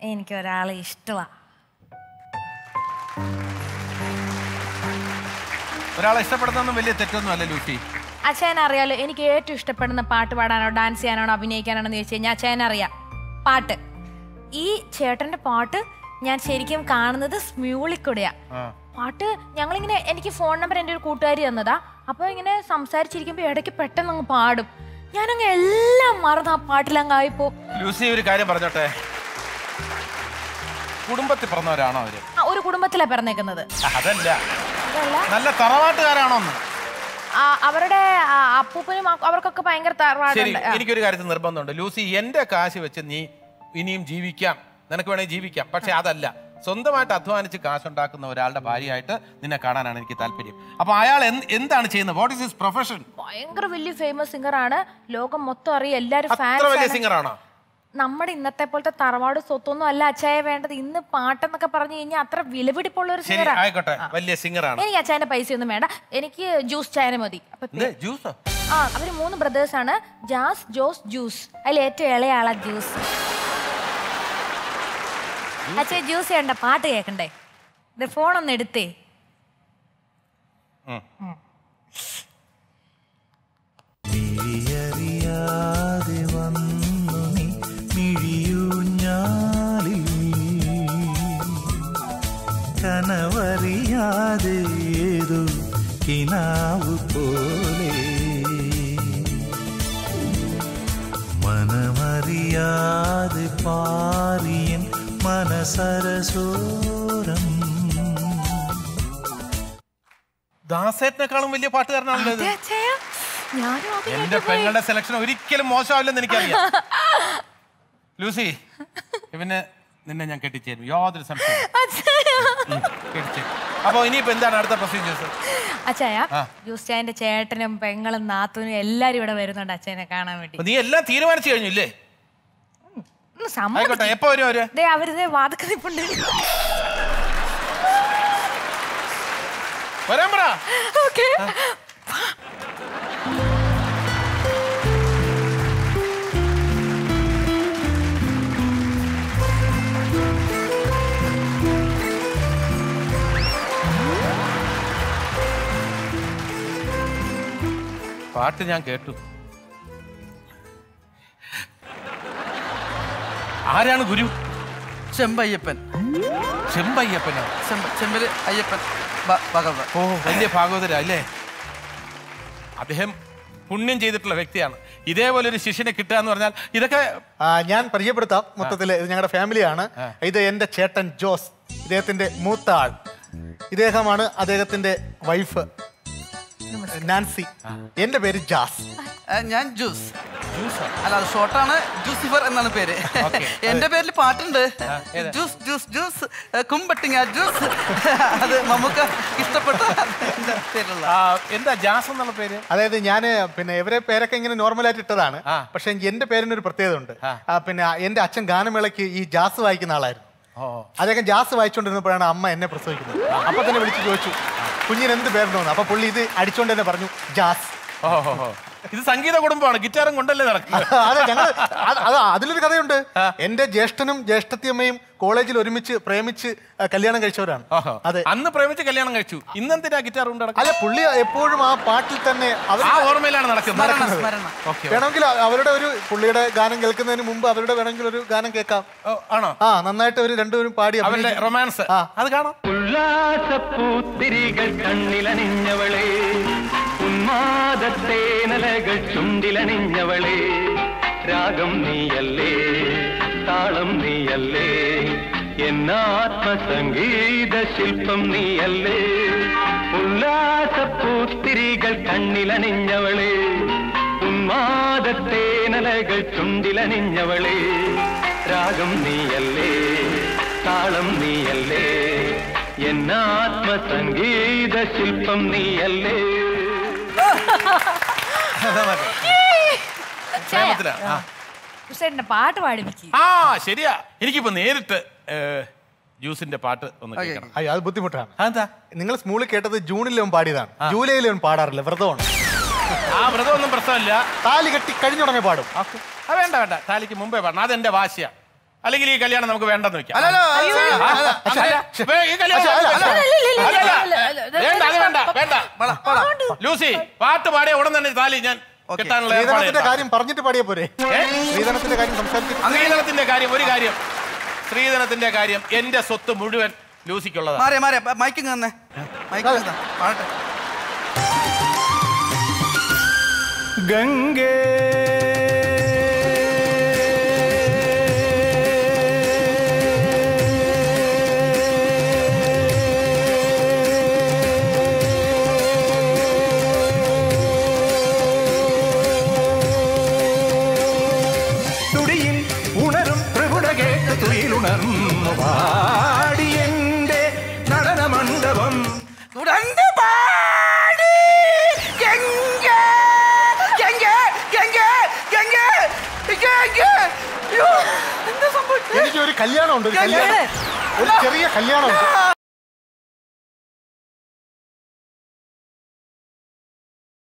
എനിക്ക് ഒരാളെ ഇഷ്ടമാണ് ഒരാളെ ഇഷ്ടപ്പെടുന്നൊന്നും വലിയ തെറ്റൊന്നും അല്ല ലൂസി അച്ഛൻ അറിയാലോ എനിക്ക് ഏറ്റവും ഇഷ്ടപ്പെടുന്ന പാട്ട് പാടാനോ ഡാൻസ് ചെയ്യാനാണോ അഭിനയിക്കാനാണോ എന്ന് ചോദിച്ചു കഴിഞ്ഞാൽ അച്ഛൻ അറിയാം പാട്ട് ഈ ചേട്ടന്റെ പാട്ട് ഞാൻ ശരിക്കും കാണുന്നത് സ്മ്യൂളിൽ കൂടെയാ പാട്ട് ഞങ്ങളിങ്ങനെ എനിക്ക് ഫോൺ നമ്പർ എൻ്റെ ഒരു കൂട്ടുകാരി തന്നതാ അപ്പൊ ഇങ്ങനെ സംസാരിച്ചിരിക്കുമ്പോ ഇടയ്ക്ക് പെട്ടെന്ന് അങ്ങ് പാടും ഞാനങ്ങ് എല്ലാം മറന്ന് ആ പാട്ടിലങ്ങ് ആയിപ്പോ ലൂസി ഒരു കാര്യം പറഞ്ഞോട്ടെ കുടുംബത്തിൽ പറഞ്ഞവരാണോ അവര് ആ, ഒരു കുടുംബത്തിലാ പിറന്നേക്കുന്നത് അതല്ല അതല്ല നല്ല തറവാട്ടുകാരാണോ എന്ന് ആ, അവരുടെ ആ, അപ്പൂപ്പനും അ- അവർക്കൊക്കെ ഭയങ്കര ശരി തറവാടുണ്ട് ആ. എനിക്കൊരു കാര്യത്തിൽ നിർബന്ധമുണ്ട് ലൂസി എന്റെ കാശ് വെച്ച് നീ ഇനിയും ജീവിക്കാം നിനക്ക് വേണമെങ്കിൽ ജീവിക്കാം പക്ഷെ അതല്ല സ്വന്തമായിട്ട് അധ്വാനിച്ച് കാശുണ്ടാക്കുന്ന ഒരാളുടെ ഭാര്യയായിട്ട് നിന്നെ കാണാനാണ് എനിക്ക് താല്പര്യം അപ്പൊ അയാൾ എന്ത്- എന്താണ് ചെയ്യുന്നത് വാട്ട് ഇസ് ഹിസ് പ്രൊഫഷൻ ഭയങ്കര വലിയ ഫേമസ് സിംഗർ ആണ് ലോകം മൊത്തം അറിയാം എല്ലാരും അത്ര വലിയ ഫാൻസ് സിംഗർ ആണോ നമ്മുടെ ഇന്നത്തെ പോലത്തെ തറവാട് സ്വത്തൊന്നും അല്ല അച്ചായ വേണ്ടത് ഇന്ന് പാട്ടെന്നൊക്കെ പറഞ്ഞു കഴിഞ്ഞാൽ അത്ര വിലപിടിപ്പുള്ള ഒരു ശരി സിംഗറാ ആയിക്കോട്ടെ വലിയ സിംഗർ ആണ് എനിക്ക് അച്ചായന്റെ പൈസ ഒന്നും വേണ്ട എനിക്ക് ജ്യൂസ് ചായന മതി അപ്പൊ എന്ത് ജ്യൂസോ ആ അവര് മൂന്ന് ബ്രദേഴ്സ് ആണ് ജാസ് ജോസ് ജ്യൂസ് അതിൽ ഏറ്റവും ഇളയ ആളാ ജ്യൂസ് അച്ഛാ ജ്യൂസ് ചെയ്യണ്ട പാട്ട് കേക്കണ്ടേ ഇത് ഫോണൊന്ന് എടുത്തേ മിഴിയറിയാതെ വന്നു നീ മിഴിയൂഞ്ഞാലിൽ കനവറിയാതെ ഏതോ കിനാവ് പോലെ മനമറിയാതെ പാറിയൻ മനസരസോരം ദാസേറ്റിനെക്കാളും വലിയ പാട്ടുകാരനാണല്ലോ ഇത് അതെ അച്ഛായ ഞാനും അത് എന്റെ കേട്ടുപോയി. പെങ്ങളുടെ സെലക്ഷൻ ഒരിക്കലും മോശമാവില്ലെന്ന് എനിക്കറിയാം ലൂസി ഇവന് നിന്നെ ഞാൻ കെട്ടിച്ചേരും യാതൊരു സംശയം അച്ഛായ. കെട്ടിച്ചേരും അപ്പൊ ഇനിയിപ്പോ എന്താണ് അടുത്ത പ്രൊസീജിയേഴ്സ് അച്ഛായ ആ. ജ്യൂസ് ചായന്റെ ചേട്ടനും പെങ്ങളും നാത്തൂനും എല്ലാരും ഇവിടെ വരുന്നുണ്ട് അച്ഛനെ കാണാൻ വേണ്ടി നീ എല്ലാം തീരുമാനിച്ചു കഴിഞ്ഞു ഇല്ലേ ഒന്ന് സമ്മതിക്ക്. ആയിക്കോട്ടെ എപ്പോ വരും അവര് ദേ അവര് വാതക്ക നിപ്പുണ്ട് വരാൻ പറ ഓക്കെ പാട്ട് ഞാൻ കേട്ടു ആരാണ് ഗുരു ചെമ്പയ്യപ്പൻ ചെമ്പയ്യപ്പനോ ചെമ്പ ചെമ്പല് അയ്യപ്പൻ ഭ- ഭഗവത് ഓ വലിയ ഭാഗവതര അല്ലേ അദ്ദേഹം പുണ്യം ചെയ്തിട്ടുള്ള വ്യക്തിയാണ് ഇതേപോലെ ഒരു ശിഷ്യനെ കിട്ടുക എന്ന് പറഞ്ഞാൽ ഇതൊക്കെ ആ, ഞാൻ പരിചയപ്പെടുത്താം മൊത്തത്തിൽ ഇത് ഞങ്ങളുടെ ഫാമിലിയാണ് ഇത് എൻ്റെ ചേട്ടൻ ജോസ് ഇദ്ദേഹത്തിന്റെ മൂത്ത ആൾ ഇദ്ദേഹമാണ് അദ്ദേഹത്തിന്റെ വൈഫ് നാൻസി എൻ്റെ പേര് ജാസ് ആ, ഞാൻ ജ്യൂസ് ജ്യൂസോ അല്ല അത് ഷോർട്ടാണ് ജൂസിഫർ എന്നാണ് പേര് Okay. എന്റെ പേരിൽ പാട്ടുണ്ട് ഏതാ? ജ്യൂസ് ജ്യൂസ് ജ്യൂസ് ഏ, കുമ്പട്ടിങ്ങ ജ്യൂസ് അത് നമുക്ക് ഇഷ്ടപ്പെട്ട എന്റെ പേരിലുള്ള ആ, എന്താ ജാസ് എന്നുള്ള പേര് അതായത് ഞാൻ പിന്നെ ഇവരെ പേരൊക്കെ ഇങ്ങനെ നോർമലായിട്ട് ഇട്ടതാണ് ആ. പക്ഷെ എൻ്റെ പേരിനൊരു പ്രത്യേകത ഉണ്ട് ആ. ആ, പിന്നെ എൻ്റെ അച്ഛൻ ഗാനമേളയ്ക്ക് ഈ ജാസ് വായിക്കുന്ന ആളായിരുന്നു ഓ അദ്ദേഹം ജാസ് വായിച്ചുകൊണ്ടിരുന്നപ്പോഴാണ് അമ്മ എന്നെ പ്രസവിക്കുന്നത് അപ്പൊ തന്നെ വിളിച്ച് ചോദിച്ചു കുഞ്ഞിന് എന്ത് പേരുണ്ടോന്ന് അപ്പൊ പുള്ളി ഇത് അടിച്ചോണ്ട് തന്നെ പറഞ്ഞു ജാസ് ഓ ഓ, ഓ. ഇത് സംഗീത കുടുംബമാണ് ഗിറ്റാറും കൊണ്ടല്ലേ നടക്കുന്നത് അതെ ഞങ്ങൾ അത് അതിലൊരു കഥയുണ്ട് എന്റെ ജ്യേഷ്ഠനും ജ്യേഷ്ഠത്തിയമ്മയും കോളേജിൽ ഒരുമിച്ച് പ്രേമിച്ച് ആ, കല്യാണം കഴിച്ചവരാണ് ഓഹോ. അതെ അന്ന് പ്രേമിച്ച് കല്യാണം കഴിച്ചു ഇന്നെന്തിനാ ഗിറ്റാർ കൊണ്ട് നടക്കുന്നത് അല്ല പുള്ളി എപ്പോഴും ആ പാട്ടിൽ തന്നെ അവർ ആ ഓർമ്മയിലാണ് സ്മരണ നടക്കുന്നത് സ്മരണ ഓക്കെ വേണമെങ്കിൽ അവരുടെ ഒരു പുള്ളിയുടെ ഗാനം കേൾക്കുന്നതിന് മുമ്പ് അവരുടെ വേണമെങ്കിൽ ഒരു ഗാനം കേൾക്കാം ആണോ ആ നന്നായിട്ട് അവർ രണ്ടുപേരും പാടി അവരുടെ അഭിനയിച്ചു. റൊമാൻസ് ആ. അത് കാണാം ഉല്ലാസപ്പൂത്തിരികൾ കണ്ണിലണിഞ്ഞവളെ ഉന്മാദത്തേനലകൾ ചുണ്ടിലണിഞ്ഞവളെ രാഗം നീയല്ലേ താളം നീയല്ലേ എന്നാത്മസംഗീത ശില്പം നീയല്ലേ ഉല്ലാസപ്പൂത്തിരികൾ കണ്ണിലണിഞ്ഞവളെ ഉന്മാദത്തേനലകൾ ചുണ്ടിലണിഞ്ഞവളെ രാഗം നീയല്ലേ താളം നീയല്ലേ എന്നാത്മസംഗീത ശില്പം നീയല്ലേ പ്രേമത്തിലാ ആ. ചേട്ടന്റെ പാട്ട് പാടിപ്പിക്ക് ആ ശരിയാ എനിക്കിപ്പോ നേരിട്ട് ഏ, ജ്യൂസിന്റെ പാട്ട് ഒന്ന് ഓക്കേ. കേൾക്കണം അയ്യോ അത് ബുദ്ധിമുട്ടാണ് അതെന്താ നിങ്ങൾ സ്കൂളിൽ കേട്ടത് ജൂണിൽ അവൻ പാടിയതാണ് ജൂലൈയിൽ അവൻ പാടാറില്ല വ്രതമാണ് ആ വ്രതമൊന്നും പ്രശ്നമില്ല താലി കെട്ടി കഴിഞ്ഞുടനെ പാടും ഓക്കെ ആ വേണ്ട വേണ്ട താലിക്ക് മുമ്പേ പാടണം അതെന്റെ വാശിയാ അല്ലെങ്കിൽ ഈ കല്യാണം നമുക്ക് വേണ്ടെന്ന് വെക്കാം അല്ലല്ലോ ആ, അല്ല, വേ, ഈ കല്യാണം അല്ല, അല്ല, നമുക്ക് അല്ല, അല്ല, അല്ല, അല്ല, അല്ല. അല്ല, വേണ്ട അത് വേണ്ട വേണ്ട വള, വള. ലൂസി പാട്ട് പാടിയ ഉടൻ തന്നെ താലി ഞാൻ ഓക്കേ. കെട്ടാനുള്ള ഏർപ്പാട് ശ്രീധനത്തിന്റെ ചെയ്തതാ. കാര്യം പറഞ്ഞിട്ട് പാടിയ പോരെ ശ്രീധനത്തിന്റെ കാര്യം സംസാരിച്ചിട്ട് സ്ത്രീധനത്തിന്റെ കാര്യം ഒരു കാര്യം സ്ത്രീധനത്തിന്റെ കാര്യം എന്റെ സ്വത്ത് മുഴുവൻ ലൂസിക്കുള്ളതാണ് മാറിയ മാറിയ മൈക്കിങ് തന്നെ മൈക്കിങ് തന്നെ പാടട്ടെ ഗംഗേ തുടിയിൽ ഉണരും പ്രഭുട കേട്ട് തുയിലുണർന്നു പാടി എന്റെ നടനമണ്ഡപം തുടർന്ന് പാടി ഗംഗേ, ഗംഗേ, ഗംഗേ, ഗംഗേ, ഗംഗേ. അയ്യോ, എന്താ സംഭവിച്ചത് എനിക്ക് ഒരു കല്യാണം ഉണ്ട് ഒരു കല്യാണം ഒരു ചെറിയ കല്യാണം ഉണ്ട്